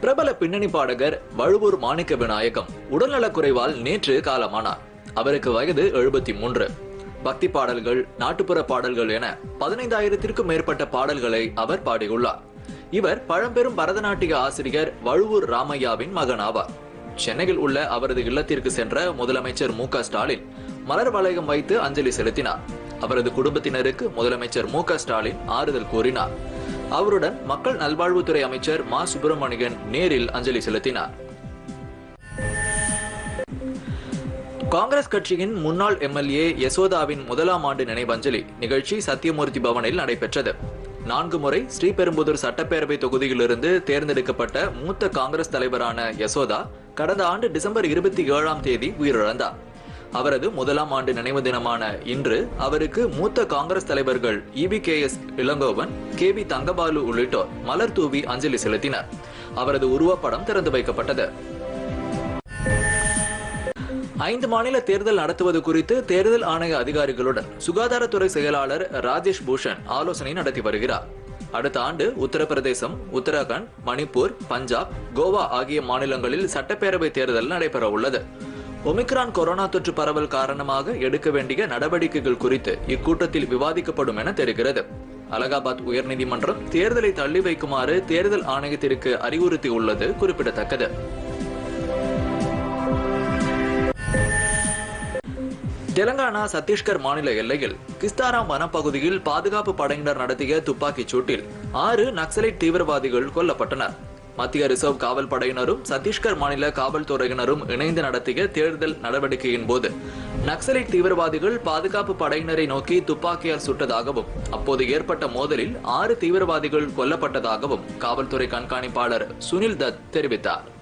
பிரபல பின்னணி பாடகர் வழுவூர் மாணிக்க விநாயகம் உடல்நலக்குறைவால் நேற்று காலமானார் அவருக்கு வயது எழுபத்தி மூன்று பக்தி பாடல்கள் நாட்டுப்புற பாடல்கள் என பதினைந்தாயிரத்திற்கும் மேற்பட்ட பாடல்களை அவர் பாடியுள்ளார் இவர் பழம்பெரும் பரதநாட்டிய ஆசிரியர் வழுவூர் ராமையாவின் மகன் ஆவார் சென்னையில் உள்ள அவரது இல்லத்திற்கு சென்ற முதலமைச்சர் மு க ஸ்டாலின் மலர் வளையம் வைத்து அஞ்சலி செலுத்தினார் அவரது குடும்பத்தினருக்கு முதலமைச்சர் மு க ஸ்டாலின் ஆறுதல் கூறினார் அவருடன் மக்கள் நல்வாழ்வுத்துறை அமைச்சர் மா சுப்பிரமணியன் நேரில் அஞ்சலி செலுத்தினார் காங்கிரஸ் கட்சியின் முன்னாள் எம்எல்ஏ யசோதாவின் முதலாம் ஆண்டு நினைவஞ்சலி நிகழ்ச்சி சத்தியமூர்த்தி பவனில் நடைபெற்றது நான்கு முறை ஸ்ரீபெரும்புதூர் சட்டப்பேரவை தொகுதியிலிருந்து தேர்ந்தெடுக்கப்பட்ட மூத்த காங்கிரஸ் தலைவரான யசோதா கடந்த ஆண்டு டிசம்பர் இருபத்தி ஏழாம் தேதி உயிரிழந்தார் அவரது முதலாம் ஆண்டு நினைவு தினமான இன்று அவருக்கு மூத்த காங்கிரஸ் தலைவர்கள் EV K S Elangovan K V Thangabalu உள்ளிட்டோர் மலர் தூவி அஞ்சலி செலுத்தினர் அவரது உருவப்படம் திறந்து வைக்கப்பட்டது ஐந்து மாநில தேர்தல் நடத்துவது குறித்து தேர்தல் ஆணைய அதிகாரிகளுடன் சுகாதாரத்துறை செயலாளர் ராஜேஷ் பூஷன் ஆலோசனை நடத்தி வருகிறார் அடுத்த ஆண்டு உத்தரப்பிரதேசம் உத்தரகாண்ட் மணிப்பூர் பஞ்சாப் கோவா ஆகிய மாநிலங்களில் சட்டப்பேரவை தேர்தல் நடைபெற உள்ளது ஒமிக்ரான் கொரோனா தொற்று பரவல் காரணமாக எடுக்க வேண்டிய நடவடிக்கைகள் குறித்து இக்கூட்டத்தில் விவாதிக்கப்படும் என தெரிகிறது அலகாபாத் உயர்நீதிமன்றம் தேர்தலை தள்ளி வைக்குமாறு தேர்தல் ஆணையத்திற்கு அறிவுறுத்தியுள்ளது குறிப்பிடத்தக்கது தெலங்கானா சத்தீஸ்கர் மாநில எல்லையில் கிஸ்தாராம் வனப்பகுதியில் பாதுகாப்பு படையினர் நடத்திய துப்பாக்கிச் சூட்டில் ஆறு நக்சலைட் தீவிரவாதிகள் கொல்லப்பட்டனர் மத்திய ரிசர்வ் காவல் படையினரும் சத்தீஸ்கர் மாநில காவல்துறையினரும் இணைந்து நடத்திய தேர்தல் நடவடிக்கையின் போது நக்சலைட் தீவிரவாதிகள் பாதுகாப்பு படையினரை நோக்கி துப்பாக்கியால் சுட்டதாகவும் அப்போது ஏற்பட்ட மோதலில் ஆறு தீவிரவாதிகள் கொல்லப்பட்டதாகவும் காவல்துறை கண்காணிப்பாளர் சுனில் தத் தெரிவித்தார்